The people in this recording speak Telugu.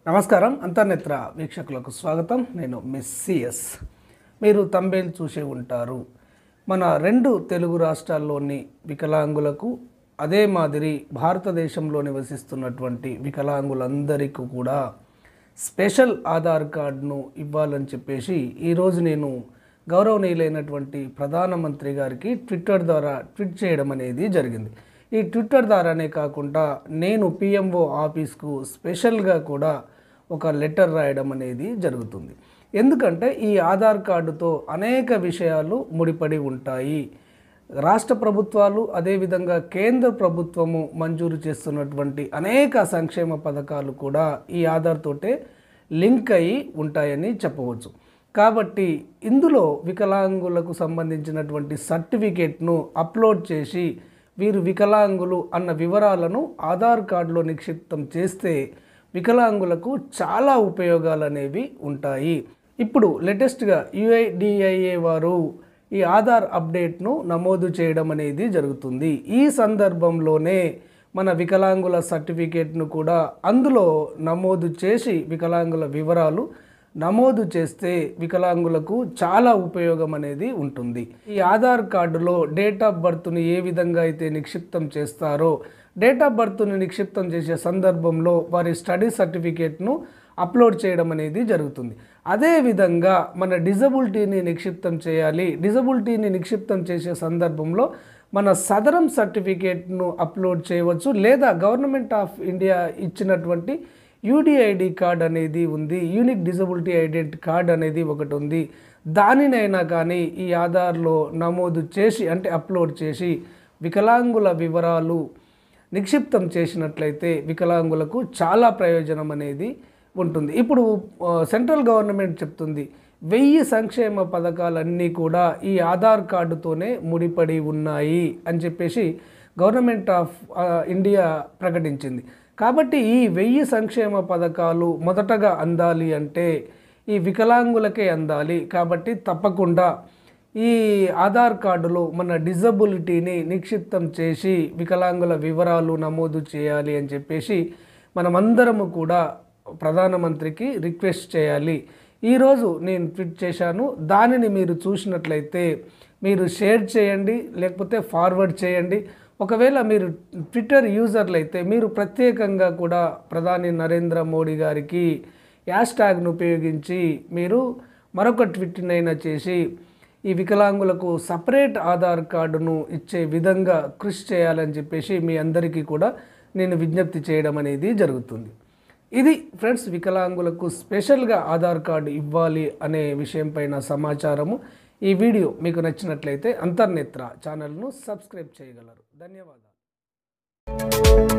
నమస్కారం అంతర్నేత్ర వీక్షకులకు స్వాగతం నేను మిస్ సిఎస్ మీరు తంబేలు చూసే ఉంటారు మన రెండు తెలుగు రాష్ట్రాల్లోని వికలాంగులకు అదే మాదిరి భారతదేశంలో నివసిస్తున్నటువంటి వికలాంగులందరికీ కూడా స్పెషల్ ఆధార్ కార్డును ఇవ్వాలని చెప్పేసి ఈరోజు నేను గౌరవనీయులైనటువంటి ప్రధానమంత్రి గారికి ట్విట్టర్ ద్వారా ట్వీట్ చేయడం అనేది జరిగింది ఈ ట్విట్టర్ ద్వారానే కాకుండా నేను పిఎంఓ ఆఫీస్కు స్పెషల్గా కూడా ఒక లెటర్ రాయడం అనేది జరుగుతుంది ఎందుకంటే ఈ ఆధార్ కార్డుతో అనేక విషయాలు ముడిపడి ఉంటాయి రాష్ట్ర ప్రభుత్వాలు అదేవిధంగా కేంద్ర ప్రభుత్వము మంజూరు చేస్తున్నటువంటి అనేక సంక్షేమ పథకాలు కూడా ఈ ఆధార్ తోటే లింక్ అయి ఉంటాయని చెప్పవచ్చు కాబట్టి ఇందులో వికలాంగులకు సంబంధించినటువంటి సర్టిఫికేట్ను అప్లోడ్ చేసి వీరు వికలాంగులు అన్న వివరాలను ఆధార్ కార్డులో నిక్షిప్తం చేస్తే వికలాంగులకు చాలా ఉపయోగాలు అనేవి ఉంటాయి ఇప్పుడు లేటెస్ట్గా యుఐడిఐఏ వారు ఈ ఆధార్ అప్డేట్ను నమోదు చేయడం అనేది జరుగుతుంది ఈ సందర్భంలోనే మన వికలాంగుల సర్టిఫికేట్ను కూడా అందులో నమోదు చేసి వికలాంగుల వివరాలు నమోదు చేస్తే వికలాంగులకు చాలా ఉపయోగం అనేది ఉంటుంది ఈ ఆధార్ కార్డులో డేట్ ఆఫ్ బర్త్ని ఏ విధంగా అయితే నిక్షిప్తం చేస్తారో డేట్ ఆఫ్ బర్త్ని నిక్షిప్తం చేసే సందర్భంలో వారి స్టడీ సర్టిఫికేట్ను అప్లోడ్ చేయడం అనేది జరుగుతుంది అదేవిధంగా మన డిజబిలిటీని నిక్షిప్తం చేయాలి డిజబిలిటీని నిక్షిప్తం చేసే సందర్భంలో మన సదరం సర్టిఫికేట్ను అప్లోడ్ చేయవచ్చు లేదా గవర్నమెంట్ ఆఫ్ ఇండియా ఇచ్చినటువంటి యూడిఐడి కార్డ్ అనేది ఉంది యూనిక్ డిజబిలిటీ ఐడెంటి కార్డ్ అనేది ఒకటి ఉంది దానినైనా కానీ ఈ ఆధార్లో నమోదు చేసి అంటే అప్లోడ్ చేసి వికలాంగుల వివరాలు నిక్షిప్తం చేసినట్లయితే వికలాంగులకు చాలా ప్రయోజనం అనేది ఉంటుంది ఇప్పుడు ఆ, సెంట్రల్ గవర్నమెంట్ చెప్తుంది వెయ్యి సంక్షేమ పథకాలన్నీ కూడా ఈ ఆధార్ కార్డుతోనే ముడిపడి ఉన్నాయి అని చెప్పేసి గవర్నమెంట్ ఆఫ్ ఆ, ఇండియా ప్రకటించింది కాబట్టి ఈ వెయ్యి సంక్షేమ పథకాలు మొదటగా అందాలి అంటే ఈ వికలాంగులకే అందాలి కాబట్టి తప్పకుండా ఈ ఆధార్ కార్డులో మన డిజబిలిటీని నిక్షిప్తం చేసి వికలాంగుల వివరాలు నమోదు చేయాలి అని చెప్పేసి మనమందరము కూడా ప్రధానమంత్రికి రిక్వెస్ట్ చేయాలి ఈరోజు నేను ట్వీట్ చేశాను దానిని మీరు చూసినట్లయితే మీరు షేర్ చేయండి లేకపోతే ఫార్వర్డ్ చేయండి ఒకవేళ మీరు ట్విట్టర్ యూజర్లు అయితే మీరు ప్రత్యేకంగా కూడా ప్రధాని నరేంద్ర మోడీ గారికి హ్యాష్ ట్యాగ్ను ఉపయోగించి మీరు మరొక ట్వీట్నైనా చేసి ఈ వికలాంగులకు సపరేట్ ఆధార్ కార్డును ఇచ్చే విధంగా కృషి చేయాలని చెప్పేసి మీ అందరికీ కూడా నేను విజ్ఞప్తి చేయడం అనేది జరుగుతుంది ఇది ఫ్రెండ్స్ వికలాంగులకు స్పెషల్గా ఆధార్ కార్డు ఇవ్వాలి అనే విషయం పైన సమాచారము ఈ వీడియో మీకు నచ్చినట్లయితే అంతర్నేత్ర ఛానల్ను సబ్స్క్రైబ్ చేయగలరు ధన్యవాదాలు